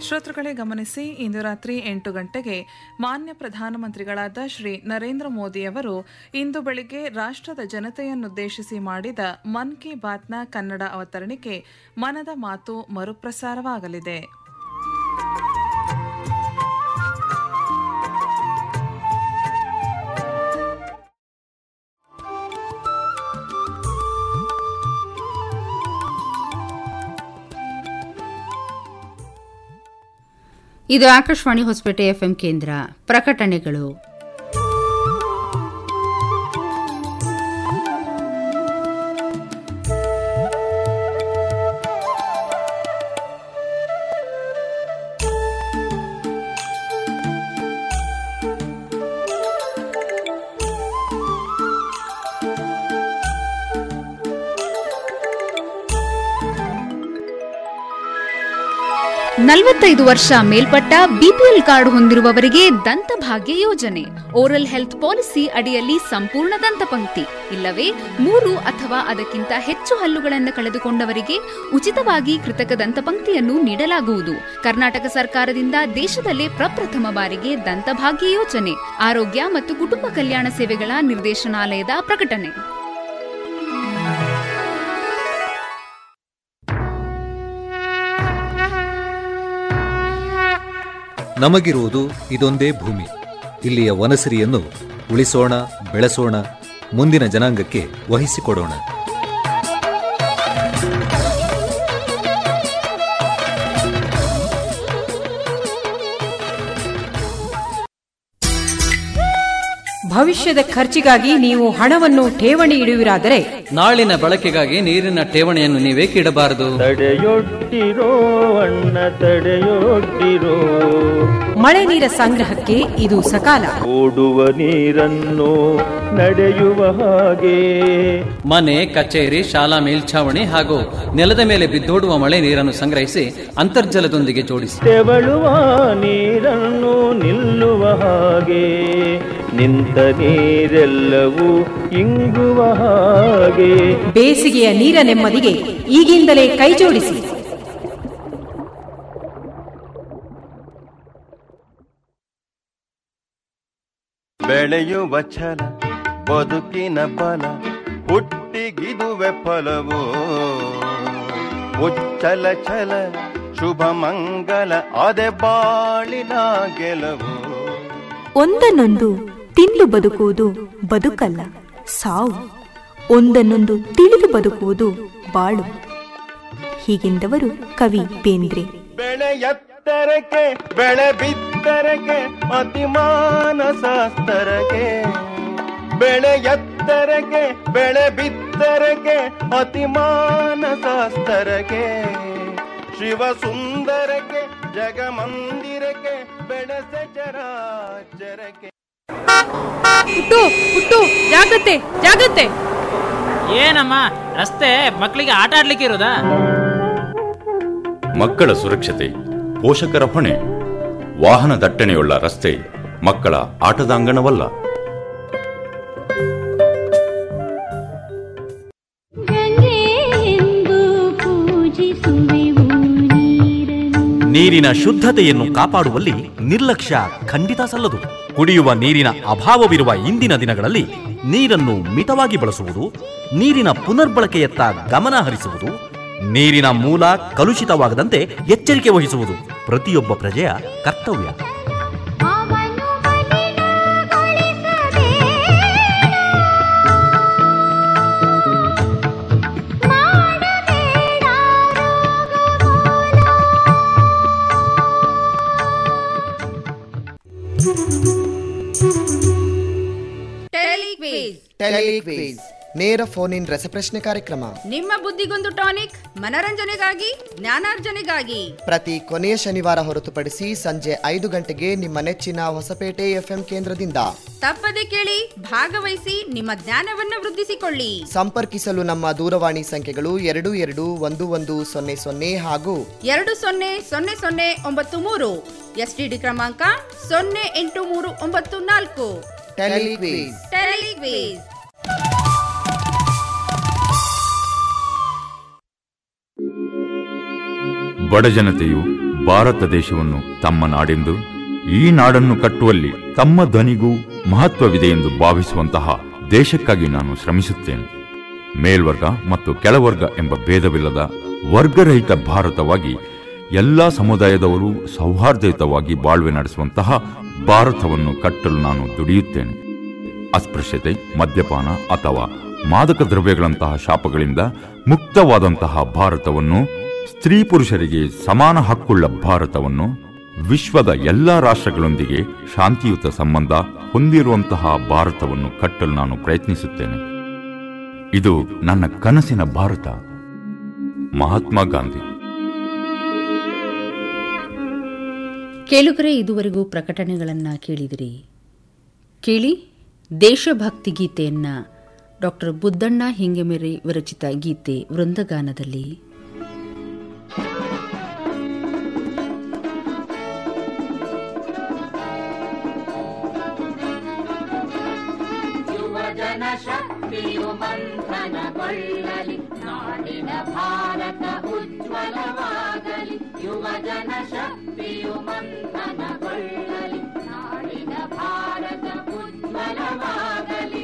ಶ್ರೋತೃಗಳೇ ಗಮನಿಸಿ ಇಂದು ರಾತ್ರಿ ಎಂಟು ಗಂಟೆಗೆ ಮಾನ್ಯ ಪ್ರಧಾನಮಂತ್ರಿಗಳಾದ ಶ್ರೀ ನರೇಂದ್ರ ಮೋದಿಯವರು ಇಂದು ಬೆಳಿಗ್ಗೆ ರಾಷ್ಟ್ರದ ಜನತೆಯನ್ನುದ್ದೇಶಿಸಿ ಮಾಡಿದ ಮನ್ ಕಿ ಬಾತ್ನ ಕನ್ನಡ ಅವತರಣಿಕೆ ಮನದ ಮಾತು ಮರುಪ್ರಸಾರವಾಗಲಿದೆ ಇದು ಆಕಾಶವಾಣಿ ಹೊಸಪೇಟೆ ಎಫ್ಎಂ ಕೇಂದ್ರ ಪ್ರಕಟಣೆಗಳು ನಲವತ್ತೈದು ವರ್ಷ ಮೇಲ್ಪಟ್ಟ ಬಿಪಿಎಲ್ ಕಾರ್ಡ್ ಹೊಂದಿರುವವರಿಗೆ ದಂತಭಾಗ್ಯ ಯೋಜನೆ ಓರಲ್ ಹೆಲ್ತ್ ಪಾಲಿಸಿ ಅಡಿಯಲ್ಲಿ ಸಂಪೂರ್ಣ ದಂತಪಂಕ್ತಿ ಇಲ್ಲವೇ ಮೂರು ಅಥವಾ ಅದಕ್ಕಿಂತ ಹೆಚ್ಚು ಹಲ್ಲುಗಳನ್ನು ಕಳೆದುಕೊಂಡವರಿಗೆ ಉಚಿತವಾಗಿ ಕೃತಕ ದಂತಪಂಕ್ತಿಯನ್ನು ನೀಡಲಾಗುವುದು ಕರ್ನಾಟಕ ಸರ್ಕಾರದಿಂದ ದೇಶದಲ್ಲೇ ಪ್ರಪ್ರಥಮ ಬಾರಿಗೆ ದಂತಭಾಗ್ಯ ಯೋಜನೆ ಆರೋಗ್ಯ ಮತ್ತು ಕುಟುಂಬ ಕಲ್ಯಾಣ ಸೇವೆಗಳ ನಿರ್ದೇಶನಾಲಯದ ಪ್ರಕಟಣೆ ನಮಗಿರುವುದು ಇದೊಂದೇ ಭೂಮಿ ಇಲ್ಲಿಯ ವನಸಿರಿಯನ್ನು ಉಳಿಸೋಣ ಬೆಳೆಸೋಣ ಮುಂದಿನ ಜನಾಂಗಕ್ಕೆ ವಹಿಸಿಕೊಡೋಣ ಭವಿಷ್ಯದ ಖರ್ಚಿಗಾಗಿ ನೀವು ಹಣವನ್ನು ಠೇವಣಿ ಇಡುವಿರಾದರೆ ನಾಳಿನ ಬಳಕೆಗಾಗಿ ನೀರಿನ ಠೇವಣಿಯನ್ನು ನೀವೇಕೆ ಇಡಬಾರದು ತಡೆಯೊಡ್ಡಿರೋ ಅಣ್ಣ ತಡೆಯೊಡ್ಡಿರೋ ಮಳೆ ನೀರ ಸಂಗ್ರಹಕ್ಕೆ ಇದು ಸಕಾಲ ಓಡುವ ನೀರನ್ನು ನಡೆಯುವ ಹಾಗೆ ಮನೆ ಕಚೇರಿ ಶಾಲಾ ಮೇಲ್ಛಾವಣಿ ಹಾಗೂ ನೆಲದ ಮೇಲೆ ಬಿದ್ದೋಡುವ ಮಳೆ ನೀರನ್ನು ಸಂಗ್ರಹಿಸಿ ಅಂತರ್ಜಲದೊಂದಿಗೆ ಜೋಡಿಸಿ ತೆವಳುವ ನೀರನ್ನು ನಿಲ್ಲುವ ಹಾಗೆ ನಿಂತ ನೀರೆಲ್ಲವೂ ಇಂಗುವ ಹಾಗೆ ಬೇಸಿಗೆಯ ನೀರ ನೆಮ್ಮದಿಗೆ ಈಗಿಂದಲೇ ಕೈಜೋಡಿಸಿ ಬೆಳೆಯುವ ಛಲ ಬದುಕಿನ ಬಲ ಹುಟ್ಟಿಗಿದುವೆ ಫಲವು ಉಚ್ಚಲ ಛಲ ಶುಭ ಮಂಗಲ ಅದೆ ಬಾಳಿನ ಗೆಲುವು ಒಂದನ್ನೊಂದು ತಿಂದು ಬದುಕುವುದು ಬದುಕಲ್ಲ ಸಾವು ಒಂದನ್ನೊಂದು ತಿಳಿದು ಬದುಕುವುದು ಬಾಳು ಹೀಗೆಂದವರು ಕವಿ ಬೇಂದ್ರೆ ಬೆಳೆ ಎತ್ತರಕ್ಕೆ ಬೆಳೆ ಬಿತ್ತರಕ್ಕೆ ಅತಿಮಾನ ಶಾಸ್ತ್ರಕ್ಕೆ ಬೆಳೆ ಎತ್ತರಕ್ಕೆ ಬೆಳೆ ಬಿತ್ತರಕ್ಕೆ ಅತಿಮಾನ ಶಾಸ್ತ್ರಕ್ಕೆ ಶಿವ ಸುಂದರಕ್ಕೆ ಜಗಮಂದಿರಕ್ಕೆ ಬೆಳೆಸ ಚರಾಚರಕ್ಕೆ ಪುಟ್ಟು ಪುಟ್ಟು ಜಾಗತ್ತೆ ಜಾಗತ್ತೆ ಏನಮ್ಮ ರಸ್ತೆ ಮಕ್ಕಳಿಗೆ ಆಟ ಆಡ್ಲಿಕ್ಕೆ ಇರೋದಾ ಮಕ್ಕಳ ಸುರಕ್ಷತೆ ಪೋಷಕರ ಹೊಣೆ ವಾಹನ ದಟ್ಟಣೆಯುಳ್ಳ ರಸ್ತೆ ಮಕ್ಕಳ ಆಟದಾಂಗಣವಲ್ಲ ನೀರಿನ ಶುದ್ಧತೆಯನ್ನು ಕಾಪಾಡುವಲ್ಲಿ ನಿರ್ಲಕ್ಷ್ಯ ಖಂಡಿತ ಸಲ್ಲದು ಕುಡಿಯುವ ನೀರಿನ ಅಭಾವವಿರುವ ಇಂದಿನ ದಿನಗಳಲ್ಲಿ ನೀರನ್ನು ಮಿತವಾಗಿ ಬಳಸುವುದು ನೀರಿನ ಪುನರ್ಬಳಕೆಯತ್ತ ಗಮನ ಹರಿಸುವುದು ನೀರಿನ ಮೂಲ ಕಲುಷಿತವಾಗದಂತೆ ಎಚ್ಚರಿಕೆ ವಹಿಸುವುದು ಪ್ರತಿಯೊಬ್ಬ ಪ್ರಜೆಯ ಕರ್ತವ್ಯ ಟೆಲಿಕ್ವಿಸ್ ನೇರ ಫೋನ್ ಇನ್ ರಸಪ್ರಶ್ನೆ ಕಾರ್ಯಕ್ರಮ ನಿಮ್ಮ ಬುದ್ಧಿಗೊಂದು ಟಾನಿಕ್ ಮನರಂಜನೆಗಾಗಿ ಜ್ಞಾನಾರ್ಜನೆಗಾಗಿ ಪ್ರತಿ ಕೊನೆಯ ಶನಿವಾರ ಹೊರತುಪಡಿಸಿ ಸಂಜೆ ಐದು ಗಂಟೆಗೆ ನಿಮ್ಮ ನೆಚ್ಚಿನ ಹೊಸಪೇಟೆ ಎಫ್ಎಂ ಕೇಂದ್ರದಿಂದ ತಪ್ಪದೆ ಕೇಳಿ ಭಾಗವಹಿಸಿ ನಿಮ್ಮ ಜ್ಞಾನವನ್ನು ವೃದ್ಧಿಸಿಕೊಳ್ಳಿ ಸಂಪರ್ಕಿಸಲು ನಮ್ಮ ದೂರವಾಣಿ ಸಂಖ್ಯೆಗಳು ಎರಡು ಎರಡು ಒಂದು ಒಂದು ಸೊನ್ನೆ ಸೊನ್ನೆ ಹಾಗೂ ಎರಡು ಸೊನ್ನೆ ಸೊನ್ನೆ ಸೊನ್ನೆ ಒಂಬತ್ತು ಮೂರು ಎಸ್ಟಿಡಿ ಕ್ರಮಾಂಕ ಸೊನ್ನೆ ಎಂಟು ಮೂರು ಒಂಬತ್ತು ನಾಲ್ಕು ಟೆಲಿಕ್ವಿಸ್ ಟೆಲಿಕ್ವಿಸ್ ಬಡ ಜನತೆಯು ಭಾರತ ದೇಶವನ್ನು ತಮ್ಮ ನಾಡೆಂದು ಈ ನಾಡನ್ನು ಕಟ್ಟುವಲ್ಲಿ ತಮ್ಮ ಧ್ವನಿಗೂ ಮಹತ್ವವಿದೆ ಎಂದು ಭಾವಿಸುವಂತಹ ದೇಶಕ್ಕಾಗಿ ನಾನು ಶ್ರಮಿಸುತ್ತೇನೆ ಮೇಲ್ವರ್ಗ ಮತ್ತು ಕೆಳವರ್ಗ ಎಂಬ ಭೇದವಿಲ್ಲದ ವರ್ಗರಹಿತ ಭಾರತವಾಗಿ ಎಲ್ಲಾ ಸಮುದಾಯದವರು ಸೌಹಾರ್ದಯುತವಾಗಿ ಬಾಳ್ವೆ ನಡೆಸುವಂತಹ ಭಾರತವನ್ನು ಕಟ್ಟಲು ನಾನು ದುಡಿಯುತ್ತೇನೆ ಅಸ್ಪೃಶ್ಯತೆ ಮದ್ಯಪಾನ ಅಥವಾ ಮಾದಕ ದ್ರವ್ಯಗಳಂತಹ ಶಾಪಗಳಿಂದ ಮುಕ್ತವಾದಂತಹ ಭಾರತವನ್ನು ಸ್ತ್ರೀ ಪುರುಷರಿಗೆ ಸಮಾನ ಹಕ್ಕುಳ್ಳ ಭಾರತವನ್ನು ವಿಶ್ವದ ಎಲ್ಲಾ ರಾಷ್ಟ್ರಗಳೊಂದಿಗೆ ಶಾಂತಿಯುತ ಸಂಬಂಧ ಹೊಂದಿರುವಂತಹ ಭಾರತವನ್ನು ಕಟ್ಟಲು ನಾನು ಪ್ರಯತ್ನಿಸುತ್ತೇನೆ ಇದು ನನ್ನ ಕನಸಿನ ಭಾರತ ಮಹಾತ್ಮ ಗಾಂಧಿ ಕೇಳುಗರೆ ಇದುವರೆಗೂ ಪ್ರಕಟಣೆಗಳನ್ನು ಕೇಳಿದಿರಿ ಕೇಳಿ ದೇಶಭಕ್ತಿ ಗೀತೆಯನ್ನ ಡಾಕ್ಟರ್ ಬುದ್ದಣ್ಣ ಹಿಂಗೆಮೆರೆ ವಿರಚಿತ ಗೀತೆ ವೃಂದಗಾನದಲ್ಲಿ ಯುವಜನ ಶಕ್ತಿಯು ಮಂಥನಗೊಳ್ಳಲಿ ನಾಡಿನ ಭಾರತ ಉಜ್ವಲವಾಗಲಿ ಯುವಜನ ಶಕ್ತಿಯು ಮಂಥನಗೊಳ್ಳಲಿ ನಾಡಿನ ಭಾರತ ಉಜ್ವಲವಾಗಲಿ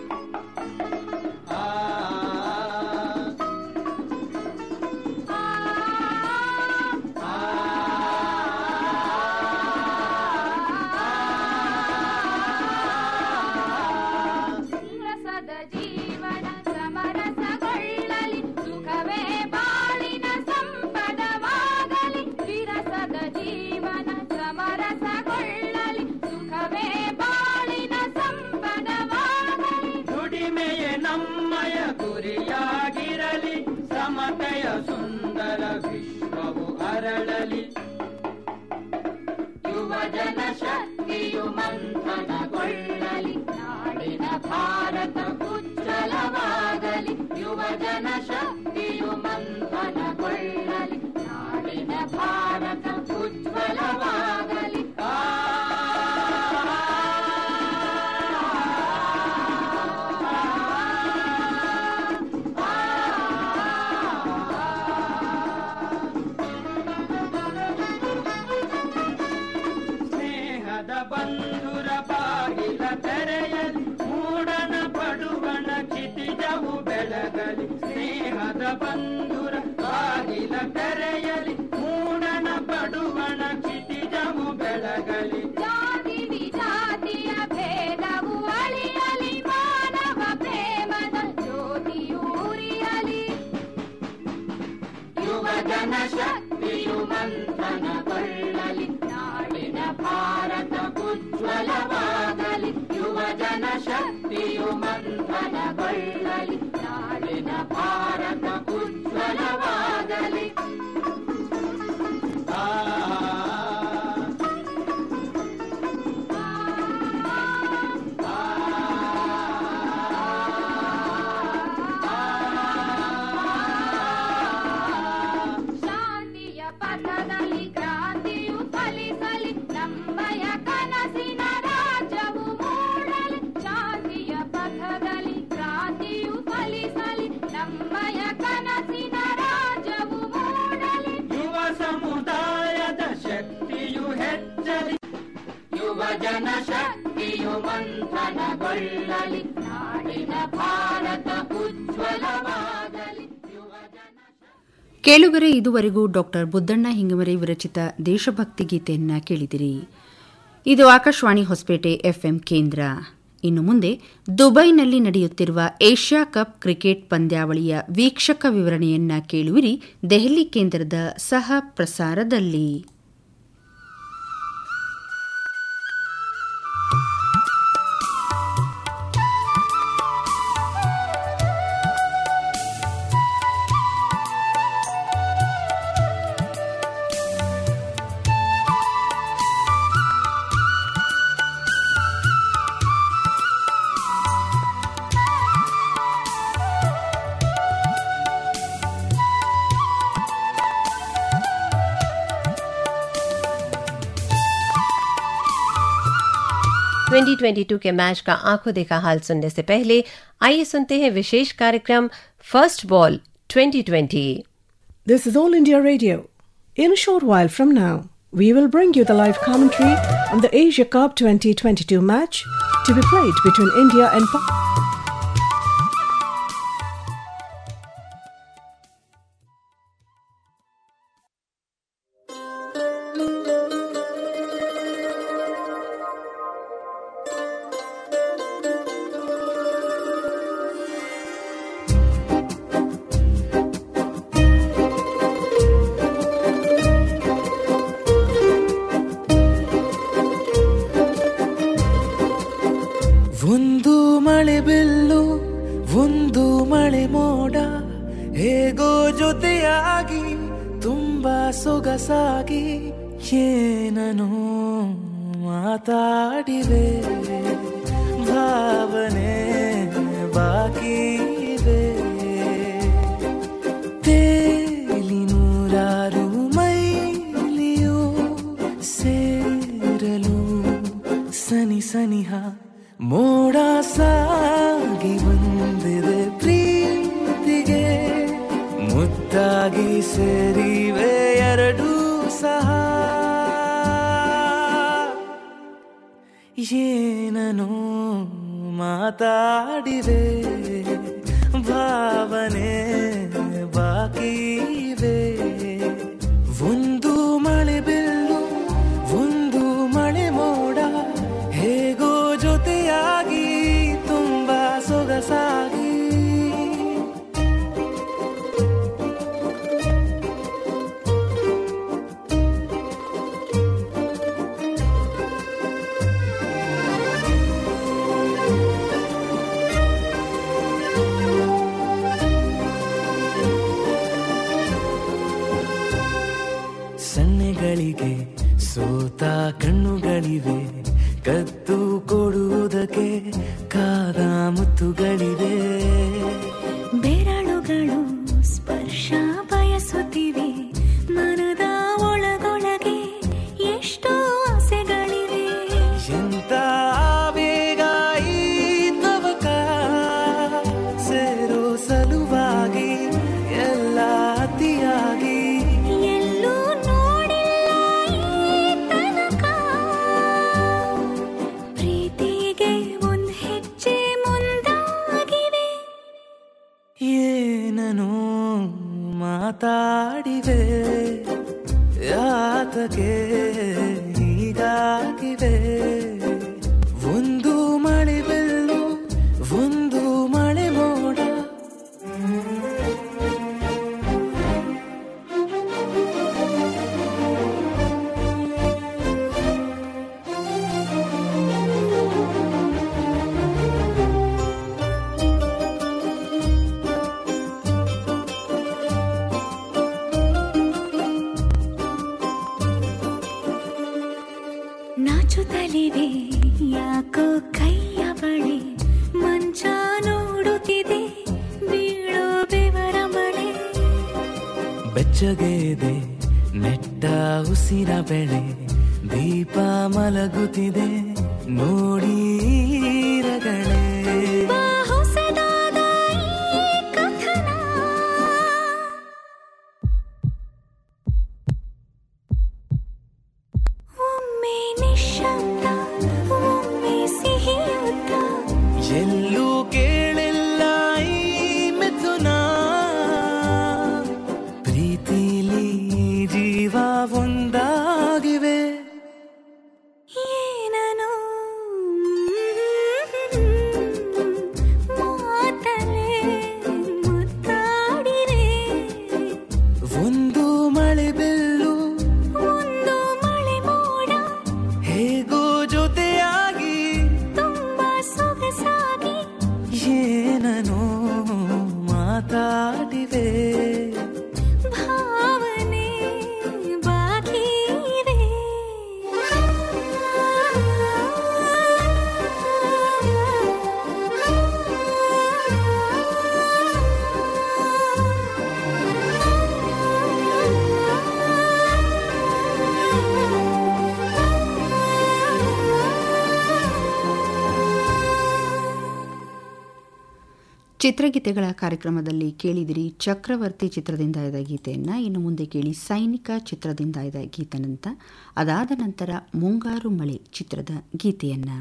ರಸದ ಜೀವನ ಸಮರಸಗೊಳ್ಳಲಿ ಸುಖವೇ ಬಾಳಿನ ಸಂಪದವಾಗಲಿ ವಿರಸದ ಜೀವನ ಸಮರಸಗೊಳ್ಳಲಿ ಸುಖವೇ ಬಾಳಿನ ಸಂಪದವಾಗಲಿ ದುಡಿಮೆಯೇ ನಮ್ಮಯ ಗುರಿಯಾಗಿರಲಿ ಸಮತೆಯ ಸುಂದರ ವಿಶ್ವವು ಅರಳಲಿ ಯುವಜನ ಶಕ್ತಿಯು ಮಂಥನಗೊಳ್ಳಲಿ ನಾಡಿನ ಭಾರತ ಉಜ್ವಲವಾಗಲಿ ಯುವಜನ ಶಕ್ತಿಯು ಮಂಥನಗೊಳ್ಳಲಿ ನಾಡಿನ ಭಾರತ ಉಜ್ವಲವಾಗಲಿ ಸ್ನೇಹದ ಬಂಧುರ ಬಾಗಿಲ ತೆರೆಯಲಿ ಮೂಡನ ಪಡುವಣ ಕ್ಷಿತಿಜವು ಬೆಳಗಲಿ ಸ್ನೇಹದ ಬಂಧುರ ಬಾಗಿಲ ತೆರೆಯಲಿ ಮೂಡನ ಪಡುವಣ ಕ್ಷಿತಿಜವು ಬೆಳಗಲಿ ಜಾತಿ ವಿಜಾತಿಯ ಭೇದವು ಅಳಿಯಲಿ ಮಾನವ ಪ್ರೇಮದ ಜ್ಯೋತಿಯು ಉರಿಯಲಿ ಯುವಜನ ಶಕ್ತಿಯು ಮಂಥನಗೊಳ್ಳಲಿ ನಾಡಿನ ಭಾರತ ಉಜ್ವಲವಾಗಲಿ ಯುವಜನ ಶಕ್ತಿಯು ಮಂಥನಗೊಳ್ಳಲಿ ನಾಡಿನ ಭಾರತ ಉಜ್ವಲವಾಗಲಿ ಶಾಂತಿಯ ಪಥದಲ್ಲಿ ಕ್ರಾಂತಿಯು ಫಲಿಸಲಿ ನಮ್ಮಯ ಕನಸಿನ ರಾಜ್ಯವು ಮೂಡಲಿ ಶಾಂತಿಯ ಪಥದಲ್ಲಿ ಕ್ರಾಂತಿಯು ಫಲಿಸಲಿ ನಮ್ಮಯ ಕನಸಿನ ರಾಜ್ಯವು ಮೂಡಲಿ ಯುವ ಸಮುದಾಯದ ಶಕ್ತಿಯು ಹೆಚ್ಚಲಿ ಯುವಜನ ಶಕ್ತಿಯು ಮಂಥನಗೊಳ್ಳಲಿ ನಾಡಿನ ಭಾರತ ಉಜ್ವಲವಾಗಲಿ ಕೇಳುಗರೆ ಇದುವರೆಗೂ ಡಾಕ್ಟರ್ ಬುದ್ದಣ್ಣ ಹಿಂಗಮರೆ ವಿರಚಿತ ದೇಶಭಕ್ತಿ ಗೀತೆಯನ್ನ ಕೇಳಿದಿರಿ ಇದು ಆಕಾಶವಾಣಿ ಹೊಸಪೇಟೆ ಎಫ್ಎಂ ಕೇಂದ್ರ ಇನ್ನು ಮುಂದೆ ದುಬೈನಲ್ಲಿ ನಡೆಯುತ್ತಿರುವ ಏಷ್ಯಾ ಕಪ್ ಕ್ರಿಕೆಟ್ ಪಂದ್ಯಾವಳಿಯ ವೀಕ್ಷಕ ವಿವರಣೆಯನ್ನ ಕೇಳುವಿರಿ ದೆಹಲಿ ಕೇಂದ್ರದ ಸಹ ಪ್ರಸಾರದಲ್ಲಿ ट्वेंटी ट्वेंटी टू के मैच का आंखों देखा हाल सुनने से पहले आइए सुनते हैं विशेष कार्यक्रम first ball 2020 This is All India Radio. In a short while from now, we will bring you the live commentary on the Asia Cup 2022 match to be played between India and Pa- ಒಂದು ಮಳೆ bill ಒಂದು ಮಳೆ ಮೋಡ ಹೇಗೋ ಜೊತೆಯಾಗಿ ತುಂಬಾ ಸೊಗಸಾಗಿ ಏನನು ಮಾತಾಡಿವೆ ಭಾವನೆ ಬಾಕಿ ಇವೆ ತೇಲಿ ನೂರಾರು ಮೈಲಿಯು ಸೇರಲು ಸನಿ ಸನಿಹ ಮೋಡ ಸಾಗಿ ಬಂದಿದೆ ಪ್ರೀತಿಗೆ ಮುದ್ದಾಗಿ ಸೇರಿವೆ ಎರಡೂ ಸಹ ಏನನು ಮಾತಾಡಿವೆ ಭಾವನೆ ಬಾಕಿ ಇವೆ ಒಂದು ಮಳೆ ಬಿಲ್ಲು ಒಂದು ಮಳೆ ಮೋಡ ಹೇಗೋ ಜೊತೆಯಾಗಿ ತುಂಬಾ ಸೊಗಸಾಗಿ ಸನ್ನೆಗಳಿಗೆ ಸೋತ ಕಣ್ಣುಗಳಿವೆ ಕದ್ದು ಕೊಡುವುದಕ್ಕೆ ಕಾದ ಮುತ್ತುಗಳಿವೆ ಬೆರಳುಗಳು ಸ್ಪರ್ಶ ಬಯಸುತ್ತಿವೆ ಮನದ ಒಳಗೊಳಗೆ ಎಷ್ಟೋ ಆಸೆಗಳಿವೆ ಎಂತ ಬೇಗ ಈ ತವಕ ಸೇರೋ ಸಲುವಾಗಿ ಎಲ್ಲ ಅತಿಯಾಗಿ ಎಲ್ಲೂ ನೋಡಿಲ್ಲ ಈ ತನಕ ಪ್ರೀತಿಗೆ ಒಂದ್ ಹೆಜ್ಜೆ ಮುಂದಾಗಿವೆ ಏನನು ಮಾತಾಡಿವೆ ಯಾತಕ್ಕೆ ಹೀಗಾಗಿವೆ ಒಂದು ಮಳೆ ಬೆಲ್ಲು ಒಂದು ಮಳೆ ಮೋಡ ನಾಚುತ್ತಲಿವೆ ಯಾಕೋ ಕೈಯ ಬಳಿ ಮಂಚ ನೋಡುತ್ತಿದೆ ಬೀಳೋ ಬೆವರ ಮಳೆ ಬೆಚ್ಚಗೆದೆ ನೆಟ್ಟ ಉಸಿರ ಬೆಳೆ ದೀಪ ಮಲಗುತ್ತಿದೆ ನೋಡಿ ರಗಳೇ ಬಾ ಹೊಸದಾದ ಈ ಕಥನ ಒಮ್ಮೆ ನಿಶ್ಶಬ್ದ ಒಮ್ಮೆ ಸಿಹಿಯುತ್ತ ಎಲ್ಲೂ ಕೇಳಿಲ್ಲ ಈ ಮಿಥುನ ಪ್ರೀತಿಲಿ ಜೀವ ಒಂದಾಗಿವೆ ಏನನು ಮಾತಲೆ ಮುತ್ತಾಡಿವೆ ಒಂದು ಮಳೆ ಬೆಲ್ಲು ಒಂದು ಮಳೆ ಮೋಡ ಹೇಗೋ ಚಿತ್ರಗೀತೆಗಳ ಕಾರ್ಯಕ್ರಮದಲ್ಲಿ ಕೇಳಿದಿರಿ ಚಕ್ರವರ್ತಿ ಚಿತ್ರದಿಂದ ಆಯ್ದ ಗೀತೆಯನ್ನು ಇನ್ನು ಮುಂದೆ ಕೇಳಿ ಸೈನಿಕ ಚಿತ್ರದಿಂದ ಆಯ್ದ ಗೀತನಂತ ಅದಾದ ನಂತರ ಮುಂಗಾರು ಮಳೆ ಚಿತ್ರದ ಗೀತೆಯನ್ನು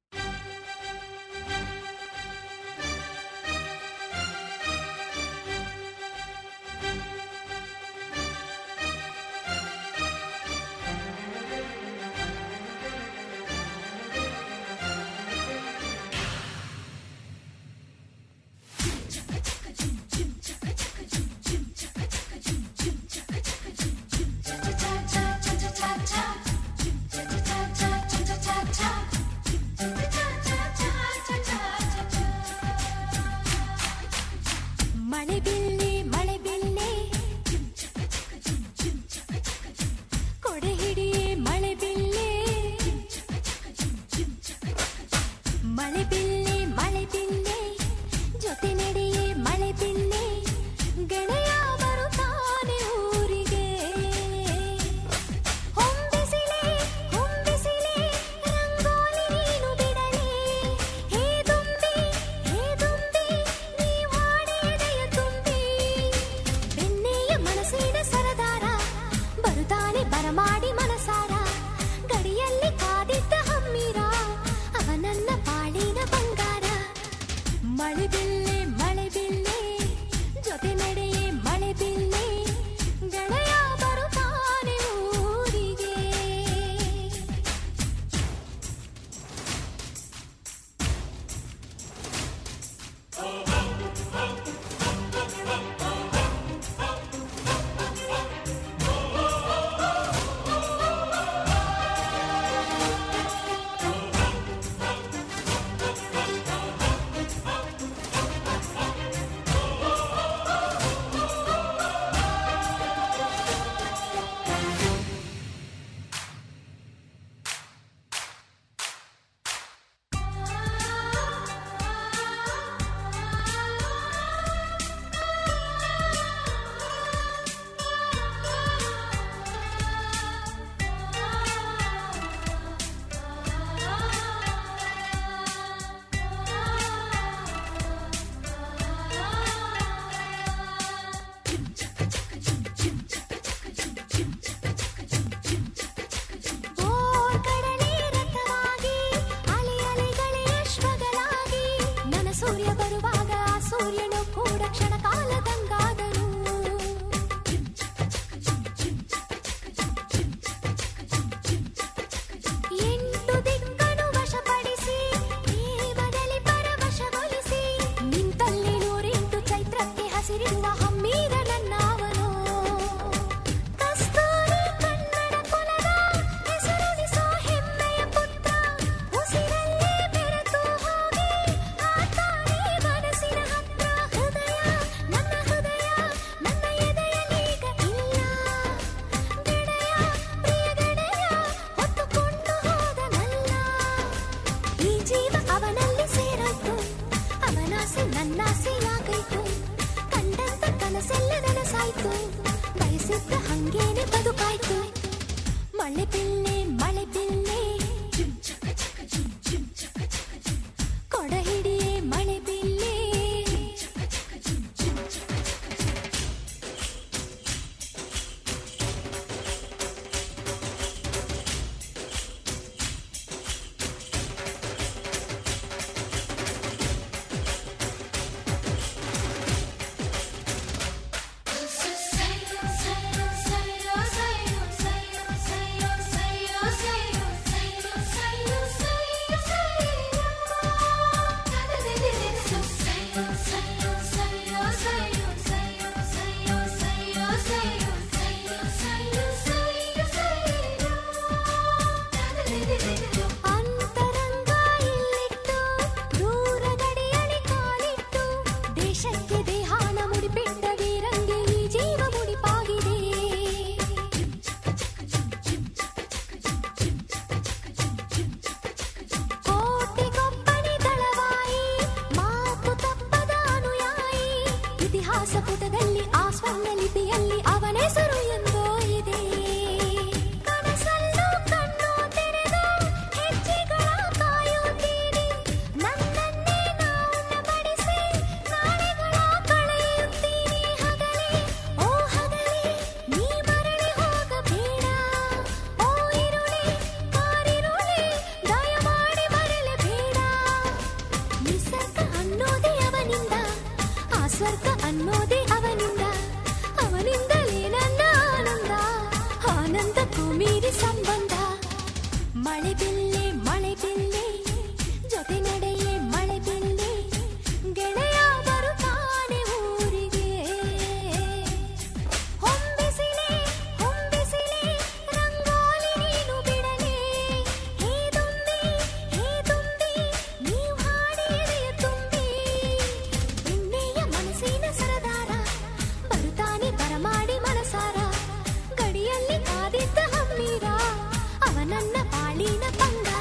ಮಳೆ ಬಿಲ್ಲೆ ಮಳೆ ಬಿಲ್ಲೆ ಕೊಡೆ ಹಿಡಿಯೇ ಮಳೆ ಬಿಲ್ಲೆ ಮಳೆ ಬಿಲ್ಲೆ ಮಳೆ ಬಿಲ್ಲೆ ಜೊತೆ ನಡೆಯೇ ಮಳೆ ಬಿಲ್ಲೆ ಗೆಳೆಯ ಬರುತ್ತಾನೆ ಊರಿಗೆ ಹೊಂಬಿಸಿಲೆ ಹೊಂಬಿಸಿಲೆ ರಂಗೋಲಿ ನೀನು ಬಿಡಲೇ ಹೇ ದುಂಬಿ ಹೇ ದುಂಬಿ ನೀ ಹಾಡೆದೆಯ ತುಂಬಿ ಬೆಣ್ಣೆಯ ಮನಸ್ಸಿನ ಸರದಾರ ಬರುತ್ತಾನೆ ಬರಮಾಡಿ ಮನಸಾರ ಗಡಿಯಲ್ಲಿ ಕಾದಿದ್ದ ಹಮ್ಮಿರ ಅವನನ್ನ ಪಾಳಿನ ಬಂಗಾರ ಮಳೆ ಬಿಲ್ಲೆ ಮಳೆ ಬಿಲ್ಲೆ ಜೊತೆ ನಡೆಯೇ ಮಳೆ ಬಿಲ್ಲೆ ಗೆಳೆಯ ಬರುತ್ತಾನೆ ಊರಿಗೆ ಓ ಕಡಲೆ ರಥವಾಗಿ ಅಲೆ ಅಲೆಗಳೇ ಅಶ್ವಗಳಾಗಿ ನನ್ನ ಸೂರ್ಯ ಬರುವಾಗ ಆ ಸೂರ್ಯನು ಕೂಡ ಕ್ಷಣ ಕಾಲದಂಗಾದನು ಎಂಟು ದಿಕ್ಕನು ವಶಪಡಿಸಿ ಪ್ರೇಮದಲ್ಲಿ ಪರವಶಗೊಳಿಸಿ ನಿಂತಲ್ಲಿ ನೂರೆಂಟು ಚೈತ್ರಕ್ಕೆ ಹಸಿರಿರುವ ಹಮ್ಮೀರ ನನ್ನವನು ಕಸ್ತೂರಿ ಕನ್ನಡ ಕುಲದ ಹೆಸರುಳಿಸೋ ಹೆಮ್ಮೆಯ ಪುತ್ರ ಉಸಿರಲ್ಲೇ ಬೆರೆತು ಹೋಗಿ ಆತಾನೆ ಮನಸ್ಸಿನ ಹತ್ರ ಹೃದಯ ನನ್ನ ಹೃದಯ ನನ್ನ ಎದೆಯಲೀಗ ಇಲ್ಲ ಗೆಳೆಯ ಪ್ರಿಯ ಗೆಳೆಯ ಹೊತ್ತುಕೊಂಡು ಹೋದನಲ್ಲ ಈ ಜೀವ ಅವನಲ್ಲಿ ಸೇರೋಯ್ತು ಅವನಾಸೆ ನನ್ನಾಸೆಯಾಗೈತು ಕಂಡಂತ ಕನಸೆಲ್ಲ ನನಸಾಯ್ತು ಬಯಸಿದ್ದ ಹಂಗೇನೆ ಬದುಕಾಯ್ತು ಮಳೆ ಬಿಲ್ಲೆ ಮಳೆ ಬಿಲ್ಲೆ ಕೊಡ ಹಿಡಿಯೇ ಮಳೆ ಬಿಲ್ಲೆ ಸೈ ಸ್ವರ್ಗ ಅನ್ನೋದೇ ಅವನಿಂದ ಅವನಿಂದಲೇ ನನ್ನ ಆನಂದ ಆನಂದಕ್ಕೂ ಮೀರಿ ಸಂಬಂಧ ಮಳೆ ಬಿಲ್ಲೆ ಮಳೆ ಬಿಲ್ಲೆ ಜೊತೆ ನಡೆಯೇ ಮಳೆ ಬಿಲ್ಲೆ ಗೆಳೆಯ ಬರುತ್ತಾನೆ ಊರಿಗೆ ಹೊಂಬಿಸಿಲೆ ಹೊಂಬಿಸಿಲೆ ರಂಗೋಲಿ ನೀನು ಬಿಡಲೇ ಹೇ ತುಂಬಿ ಹೇ ತುಂಬಿ ನೀವು ಹಾಡಿ ಎದೆಯ ತುಂಬಿ ಬೆಣ್ಣೆಯ ಮನಸ್ಸಿನ ಸರದಾರ ಬರುತ್ತಾನೆ ಬರಮಾಡಿ ಮನಸಾರ ಗಡಿಯಲ್ಲಿ ಕಾದಿದ್ದ ಹಮ್ಮೀರ ಅವ ನನ್ನ ಬಾಳಿನ ಬಂಗಾರ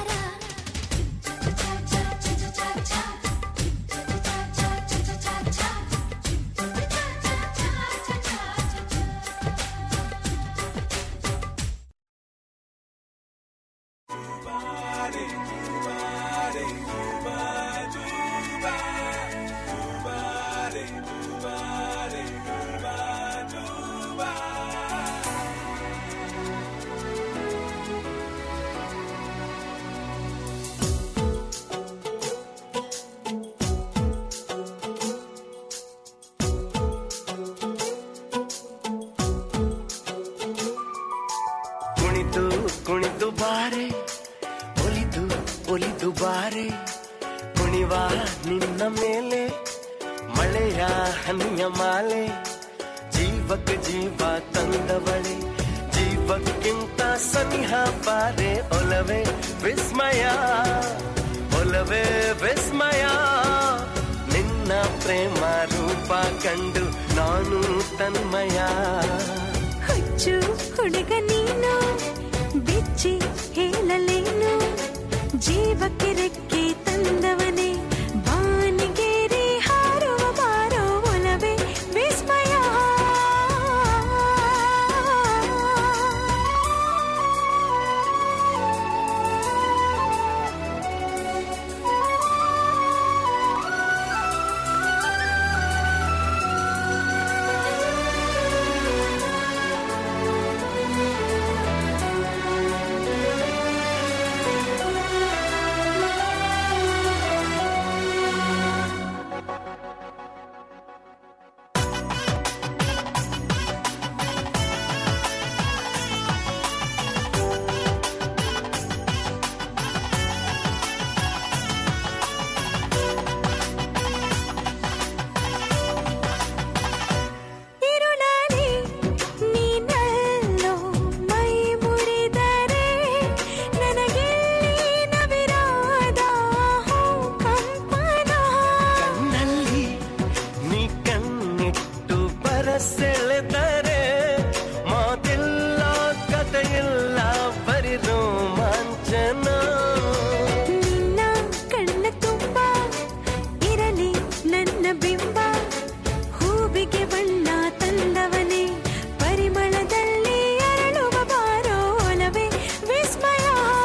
ಕುಣಿತು ಕುಣಿತು ಬಾರೆ ಒಲಿದು ಒಲಿದು ಬಾರೆ ಕುಣಿವ ನಿನ್ನ ಮೇಲೆ ಮಳೆಯ ಹನಿಯ ಮಾಲೆ ಜೀವಕ್ಕೆ ಜೀವ ತಂದವಳೆ ಜೀವಕ್ಕಿಂತ ಸನಿಹ ಬಾರೆ ಒಲವೇ ವಿಸ್ಮಯ ಒಲವೇ ವಿಸ್ಮಯ ನಿನ್ನ ಪ್ರೇಮ ರೂಪ ಕಂಡು ನಾನು ತನ್ಮಯ ಹುಚ್ಚು ಹುಡುಗ ನೀನು ಬಿಚ್ಚಿ ಹೇಳಲೇನು ಜೀವಕ್ಕೆ ರೆಕ್ಕೆ ತಂದವನೇ ಬಾನಿಗೇರಿ ಹಾರುವ ಬಾರೋ ಒಲವೇ ವಿಸ್ಮಯ ಇರುಳಲಿ ನೀನಲ್ಲೋ ಮೈ ಮುರಿದರೆ ನನಗೆಲ್ಲಿ ನವಿರಾದ ಕಂಪನ ಕಣ್ಣಲ್ಲಿ ನೀ ಕಣ್ಣಿಟ್ಟು ಬರಸೆಳೆದರೆ ಮಾತಿಲ್ಲ ಕಥೆಯಿಲ್ಲ ಬರಿ ರೋಮಾಂಚನ ನಿನ್ನ ಕಣ್ಣ ತುಂಬ ಇರಲಿ ನನ್ನ ಬಿಂಬ ಹೂವಿಗೆ ಬಣ್ಣ ತಂದವನೇ ಪರಿಮಳದಲ್ಲಿ ಅರಳುವ ಬಾರೋ ಒಲವೇ ವಿಸ್ಮಯ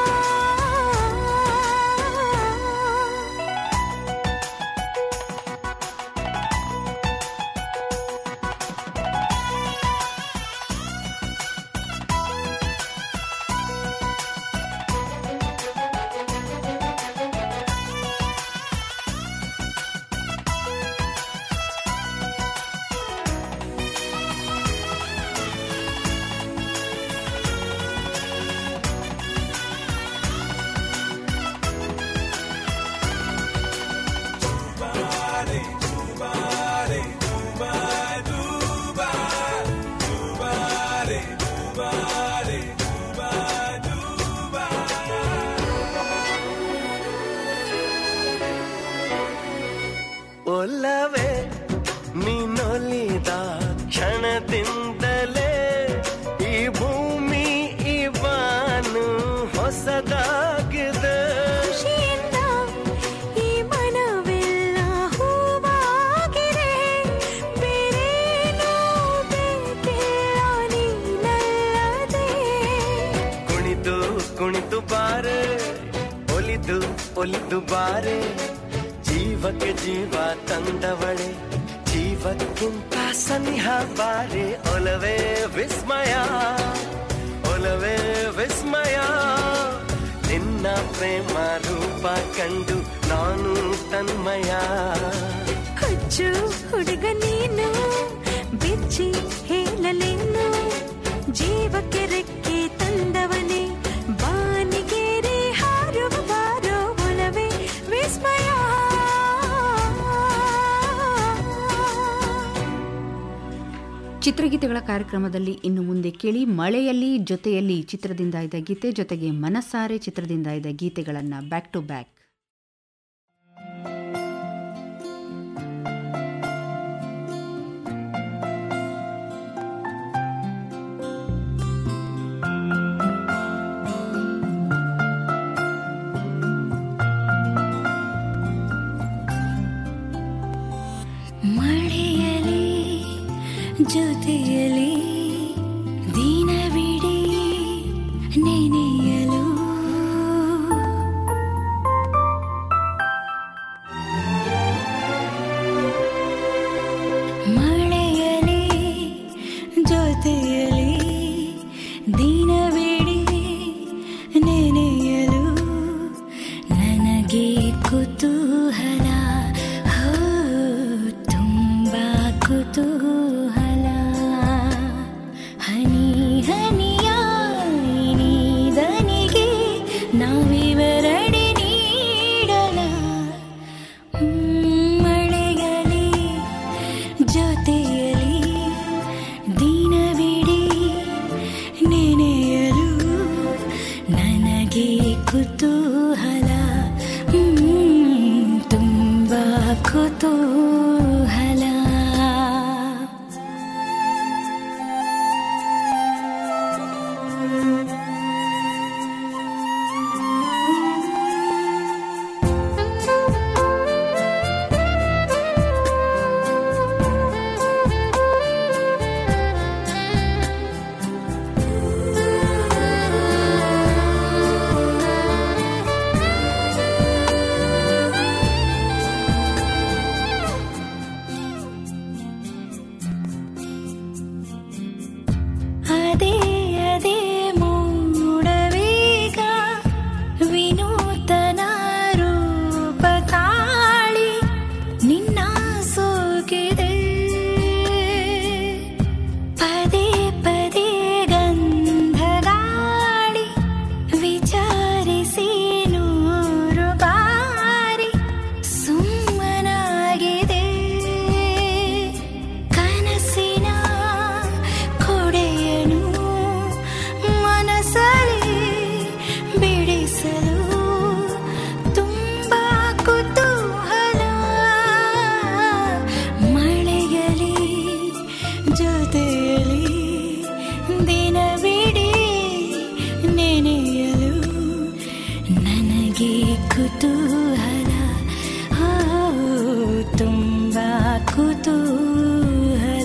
ಒಲ್ಲವೇ ನೀನೊಲಿದ ಕ್ಷಣದಿಂದಲೇ ಈ ಭೂಮಿ ಈ ಬಾನು ಹೊಸದಾಗಿದೆ ಖುಷಿಯಿಂದ ಈ ಮನವೆಲ್ಲ ಹೂವಾಗಿದೆ ಬೇರೇನೂ ಬೇಕಿಲ್ಲ ನೀನಲ್ಲದೆ ಕುಣಿದು ಕುಣಿದು ಬಾರೆ ಒಲಿದು ಒಲಿದು ಬಾರೆ ಜೀವಕ್ಕೆ ಜೀವ ತಂದವಳೆ ಜೀವಕ್ಕಿಂತ ಸನಿಹ ಬಾರೆ ಒಲವೇ ವಿಸ್ಮಯ ಒಲವೇ ವಿಸ್ಮಯ ನಿನ್ನ ಪ್ರೇಮ ರೂಪ ಕಂಡು ನಾನು ತನ್ಮಯ ಹುಚ್ಚು ಹುಚ್ಚು ಹುಡುಗ ನೀನು ಬಿಚ್ಚಿ ಹೇಳಲೇನು ಜೀವಕ್ಕೆ ರೆಕ್ಕೆ ತಂದವನೇ ಬಾನಿಗೆರೆ ಹಾರುವ ಬಾರೋ ಒಲವೇ ವಿಸ್ಮಯ ಚಿತ್ರಗೀತೆಗಳ ಕಾರ್ಯಕ್ರಮದಲ್ಲಿ ಇನ್ನು ಮುಂದೆ ಕೇಳಿ ಮಳೆಯಲ್ಲಿ ಜೊತೆಯಲ್ಲಿ ಚಿತ್ರದಿಂದ ಇದ್ದ ಗೀತೆ ಜೊತೆಗೆ ಮನಸಾರೆ ಚಿತ್ರದಿಂದ ಇದ್ದ ಗೀತೆಗಳನ್ನು ಬ್ಯಾಕ್ ಟು ಬ್ಯಾಕ್ ಮಳೆಯಲಿ ಜೊತೆಯಲಿ ದಿನವಿಡೀ ನೆನೆಯಲು ಮಳೆಯಲಿ ಜೊತೆಯಲಿ ದಿನವಿಡೀ ನೆನೆಯಲು ನನಗೆ ಕುತೂಹಲ ಹೋ ತುಂಬ ಕುತೂಹಲ ಹನಿ ಹನಿಯಾಗಿ ನೀದನಿಗೆ ನಾವಿವರಡೆ ನೀಡಲ ಹ್ಮ್, ಮಳೆಗಲಿ ಜೊತೆಯಲಿ ದಿನವಿಡೀ ನೆನೆಯಲು ನನಗೆ ಕುತೂಹಲ ಹ್ಮ್, ತುಂಬ ಕುತೂಹಲ ಅದೇ ಅದೇ ಮೂಡವೇಗ ವಿನೂತನ ರೂಪ ತಾಳಿ ನಿನ್ನ ಸೋಗಿದೆ ಪದೇ ಪದೇ ಗಂಧಗಾಡಿ ವಿಚಾರಿಸಿ ನೂರು ಬಾರಿ ಸುಮ್ಮನಾಗಿದೆ ಕನಸಿನ ಕೊಡೆಯನು ಮನಸಲಿ ಬಿಡಿಸಲು ತುಂಬ ಕುತೂಹಲ ಮಳೆಯಲಿ ಜೊತೆಯಲಿ ದಿನವಿಡೀ ನೆನೆಯಲು ನನಗೆ ಕುತೂಹಲ ಹೋ, ತುಂಬ ಕುತೂಹಲ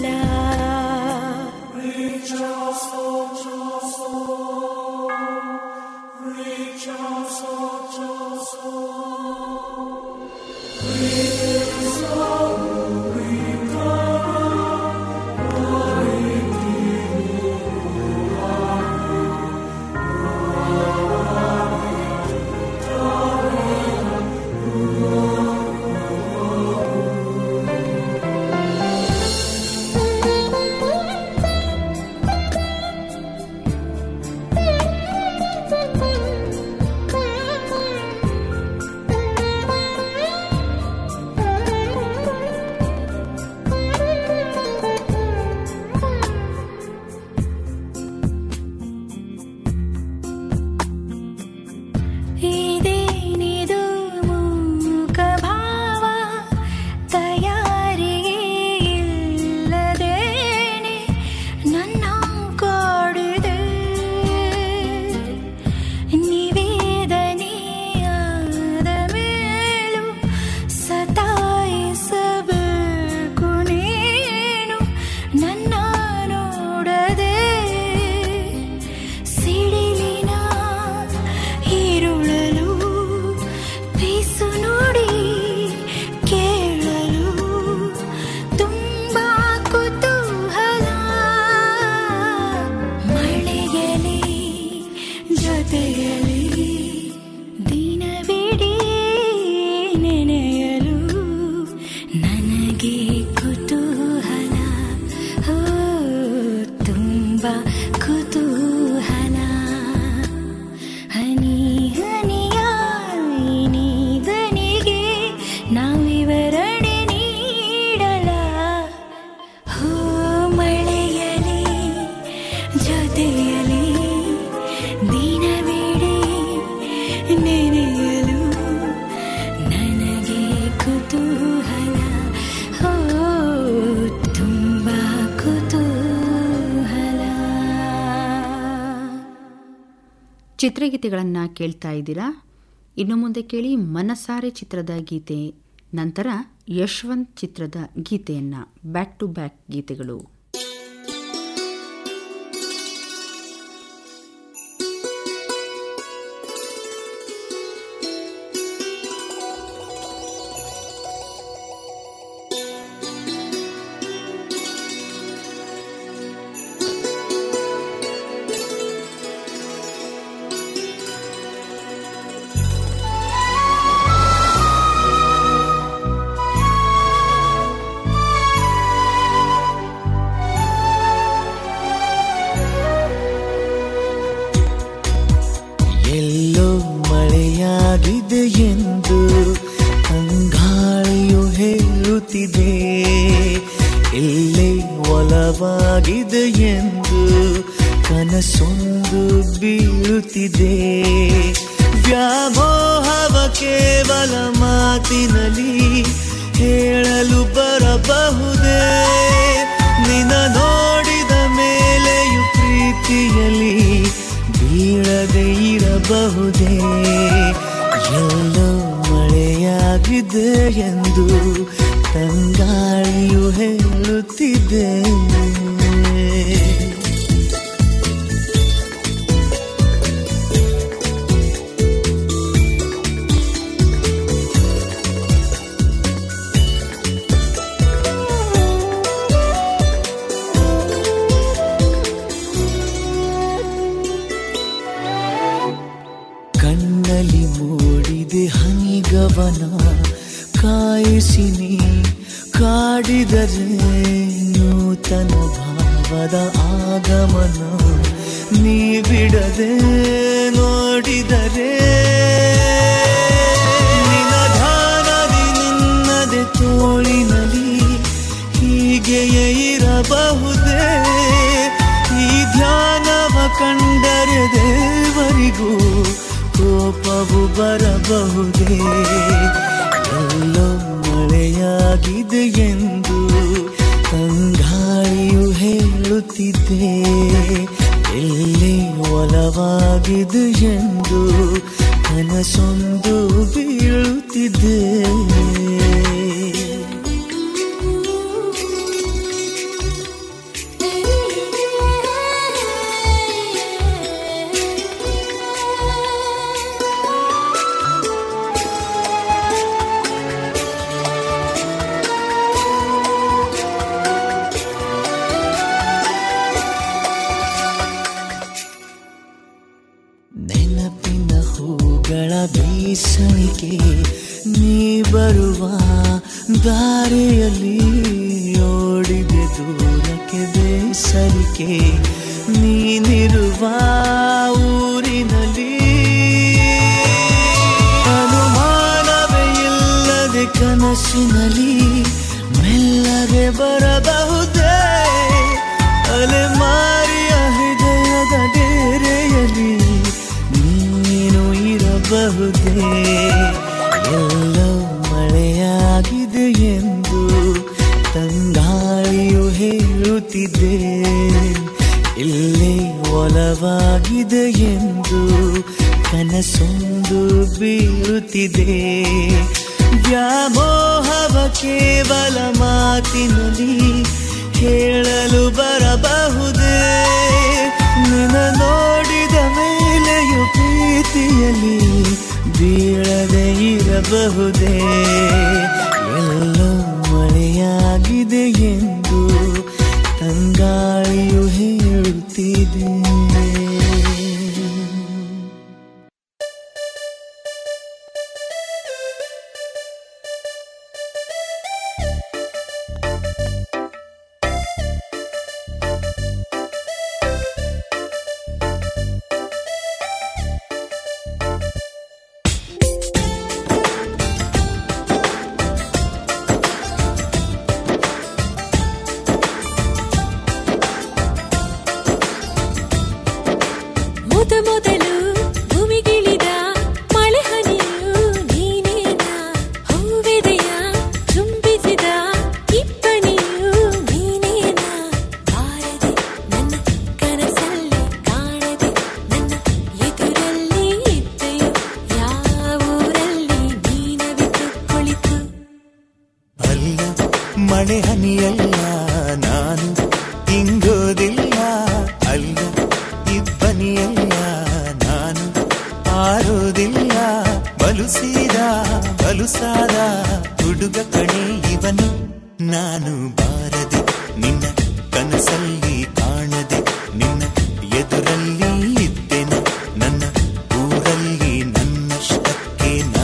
ಚಿತ್ರಗೀತೆಗಳನ್ನು ಕೇಳ್ತಾ ಇದ್ದೀರಾ ಇನ್ನು ಮುಂದೆ ಕೇಳಿ ಮನಸಾರೆ ಚಿತ್ರದ ಗೀತೆ ನಂತರ ಯಶವಂತ್ ಚಿತ್ರದ ಗೀತೆಯನ್ನು ಬ್ಯಾಕ್ ಟು ಬ್ಯಾಕ್ ಗೀತೆಗಳು ಎಲ್ಲೋ ಮಳೆಯಾಗಿದೆ ಎಂದು ಅಂಗಾಳಿಯು ಹೇಳುತ್ತಿದೆ ಎಲ್ಲೇ ಒಲವಾಗಿದೆ ಎಂದು ಕನಸೊಂದು ಬೀಳುತ್ತಿದೆ ವ್ಯಾಮೋಹವ ಕೇವಲ ಮಾತಿನಲ್ಲಿ ಹೇಳಲು ಬರಬಹುದೇ ನಿನ ನೋಡಿದ ಮೇಲೆಯು ಪ್ರೀತಿಯಲ್ಲಿ ಬೀಳದೆ ಇರಬಹುದೇ ಎಲ್ಲೋ ಮಳೆಯಾಗಿದೆ ಎಂದು ತಂಗಾಳಿಯು ಹೇಳುತ್ತಿದೆ ಕಣ್ಣಲ್ಲಿ ಮೂಡಿದೆ ಹನಿಗವನ ಕಾಯಿಸಿ ನೀ ಕಾಡಿದರೆ ನೂತನ ಭಾವದ ಆಗಮನ ನೀ ಬಿಡದೆ ನೋಡಿದರೆ ನಿನ ಧ್ಯಾನದಿ ನಿನ್ನದೆ ತೋಳಿನಲ್ಲಿ ಹೀಗೆಯೇ ಇರಬಹುದೇ ಈ ಧ್ಯಾನವ ಕಂಡರೆ ದೇವರಿಗೂ ಕೋಪವು ಬರಬಹುದೇ ಎಲ್ಲೋ ಮಳೆಯಾಗಿದೆ ಎಂದು ತಂಗಾಳಿಯು ಹೇಳುತ್ತಿದ್ದೆ ಎಲ್ಲಿ ಒಲವಾಗಿದೆ ಎಂದು ಕನಸೊಂದು ಬೀಳುತ್ತಿದ್ದೆ ನೆನಪಿನ ಹೂಗಳ ಬೀಸಣಿಕೆ ನೀ ಬರುವ ದಾರಿಯಲ್ಲಿ ಓಡಿದೆ ದೂರಕ್ಕೆ ಬೇಸರಿಕೆ ನೀನಿರುವ ಊರಿನಲ್ಲಿ ಅನುಮಾನವೇ ಇಲ್ಲದೆ ಕನಸಿನಲ್ಲಿ ಮೆಲ್ಲಗೆ ಬರಬಹುದೇ ಅಲೆಮಾರಿಯ ಹೃದಯದ ಡೇರೆಯಲ್ಲಿ ನೀನು ಇರಬಹುದೇ ಎಲ್ಲೋ ಮಳೆಯಾಗಿದೆ ಎಂದು ತಂಗಾಳಿಯು ಹೇಳುತ್ತಿದೆ ಇಲ್ಲೇ ಒಲವಾಗಿದೆ ಎಂದು ಕನಸೊಂದು ಬೀಳುತ್ತಿದೆ ವ್ಯಾಮೋಹವ ಕೇವಲ ಮಾತಿನಲ್ಲಿ ಹೇಳಲು ಬರಬಹುದೇ ನಿನ ನೋಡಿದ ಮೇಲೆಯು ಪ್ರೀತಿಯಲ್ಲಿ ಬೀಳದೆ ಇರಬಹುದೇ ಎಲ್ಲೋ ಮಳೆಯಾಗಿದೆ ಎಂದು ತಂಗಾಳಿಯು ಹೇಳುತ್ತಿದೆ ಮೊದ ಮೊದಲು ಭೂಮಿಗಿಳಿದ ಮಳೆ ಹನಿಯು ನೀನೇನಾ ಹೂವೆದೆಯ ಚುಂಬಿಸಿದ ಇಬ್ಬನಿಯು ನೀನೇನಾ ಬಾರದೆ ನನ್ನ ಕನಸಲ್ಲಿ ಕಾಣದೆ ನನ್ನ ಎದುರಲ್ಲಿ ಇಬ್ಬನಿಯಲ್ಲ ನಾನು ಇಂಗೋದಿಲ್ಲ ಅಲ್ಲ ಇಬ್ಬನಿಯಲ್ಲ ನಾನು ಆರೋದಿಲ್ಲ ಬಲುಸೀದ ಬಲುಸಾದ ಹುಡುಗ ಕಣೆ ಇವನು ನಾನು ಬಾರದೆ ನಿನ್ನ ಕನಸಲ್ಲಿ ಕಾಣದೆ ನಿನ್ನ ಎದುರಲ್ಲಿ ಇದ್ದೆನ ನನ್ನ ಊರಲ್ಲಿ ನನ್ನಷ್ಟಕ್ಕೆ ನಾ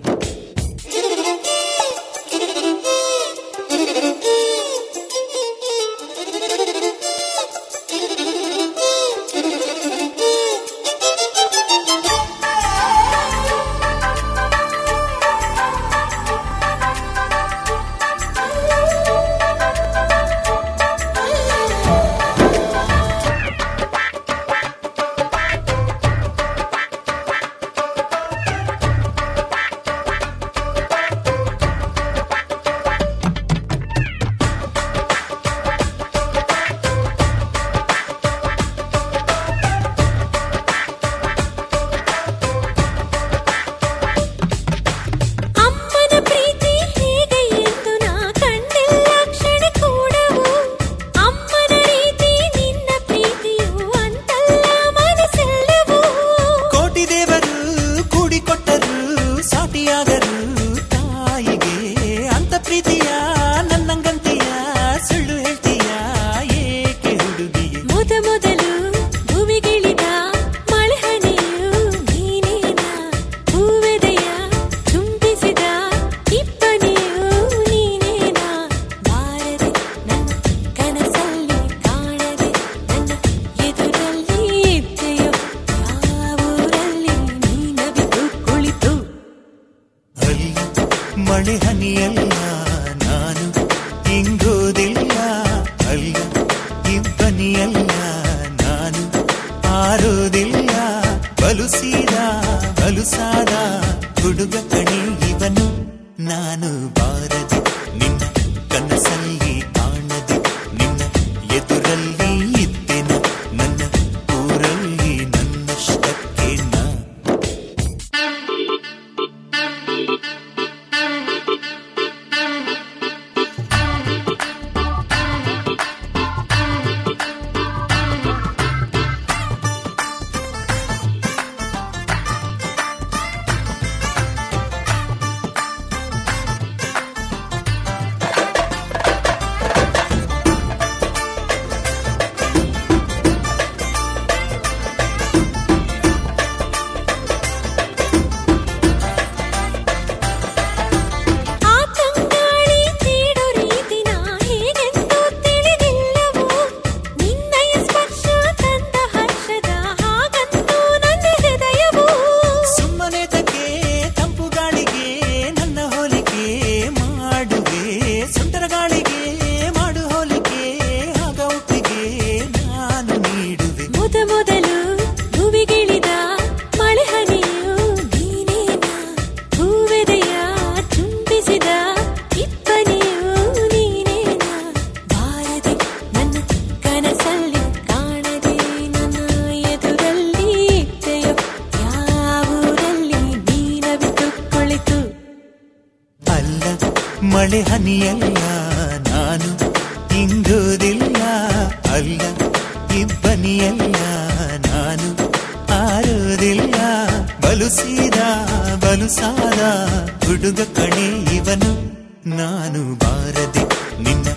ಅಮ್ಮನ ಪ್ರೀತಿ ಹೇಗೆ ಎಂದು ನಾ ಕಂಡಿಲ್ಲ ಕ್ಷಣ ಕೂಡವು ಅಮ್ಮನ ರೀತಿ ನಿನ್ನ ಪ್ರೀತಿಯು ಅಂತಲ್ಲ ಮನಸ್ಸೆಲ್ಲವೂ ಕೋಟಿ ದೇವರು ಕೂಡಿಕೊಟ್ಟರು ಸಾಟಿಯಾದರು ತಾಯಿಗೆ ಅಂತ ಪ್ರೀತಿಯ ನನ್ನಂಗಂತೀಯ ಸುಳ್ಳು ಹೇಳ್ತೀಯ ಏಕೆ ಹುಡುಗಿಗೆ ಮೊದ ಮೊದಲು ಭೂಮಿಗಿಳಿದ ಮಳೆ ಹನಿಯು ನೀನೇನಾ ಹೂವೆದೆಯ ಚುಂಬಿಸಿದ ಇಬ್ಬನಿಯು ನೀನೇನಾ ಬಾರದೆ ನನ್ನ ಕನಸಲ್ಲಿ ಕಾಣದೆ ನನ್ನ ಎದುರಲ್ಲಿ ಇದ್ದೆಯೋ ಯಾವೂರಲ್ಲಿ ನೀನವಿತು ಕುಳಿತು ಅಲ್ಲಿ ಮಳೆ ಹನಿಯಲ್ಲ ನಾನು ಇಂಗೋದಿಲ್ಲ ಅಲ್ಲ ಇಬ್ಬನಿಯಲ್ಲ ನಾನು ಆರೋದಿಲ್ಲ ಬಲುಸೀದ ಬಲುಸಾದ ಹುಡುಗ ಕಣೆ ಇವನು ನಾನು ಬಾರದೆ ನಿನ್ನ ಕನಸಲ್ಲಿ ಕಾಣದೆ ನಿನ್ನ ಎದುರಲ್ಲಿ ಇದ್ದೆನ ನನ್ನ ಊರಲ್ಲಿ ನನ್ನಷ್ಟಕ್ಕೆ ನಾ ಆ ತಂಗಾಳಿ ತೀಡು ರೀತಿ ನಾ ಹೇಗೆಂದು ತಿಳಿದಿಲ್ಲವೋ ನಿನ್ನಯ ಸ್ಪರ್ಶ ತಂದ ಹರ್ಷದ ಹಾಗಂತೂ ನನ್ನ ಹೃದಯವು ಸುಮ್ಮನೆ ತಕ್ಕೆ ತಂಪು ಗಾಳಿಗೆ ನನ್ನ ಹೋಲಿಕೆ ಮಾಡುವೆ ಸುಂಟರ ಗಾಳಿಗೆ ಮಾಡು ಹೋಲಿಕೆ ಆಗ ಒಪ್ಪಿಗೆ ನಾನು ನೀಡುವೆ ಮೊದ ಮೊದಲು ಭೂಮಿಗಿಳಿದ ಮಳೆ ಹನಿಯು ನೀನೇನಾ ಹೂವೆದೆಯ ಚುಂಬಿಸಿದ ಇಬ್ಬನಿಯು ನೀನೇನಾ ಬಾರದೆ ನನ್ನ ಕನಸಲ್ಲಿ ಕಾಣದೆ ನನ್ನ ಎದುರಲ್ಲಿ ಇದ್ದೆಯೋ ಯಾವೂರಲ್ಲಿ ನೀನವಿತು ಕುಳಿತು ಅಲ್ಲ ಮಳೆ ಹನಿಯಲ್ಲ ನಾನು ಇಂಗೋದಿಲ್ಲ ಅಲ್ಲ ಇಬ್ಬನಿಯಲ್ಲ ನಾನು ಆರೋದಿಲ್ಲ ಬಲುಸೀದ ಬಲುಸಾದ ಹುಡುಗ ಕಣೆ ಇವನು ನಾನು ಬಾರದೆ ನಿನ್ನ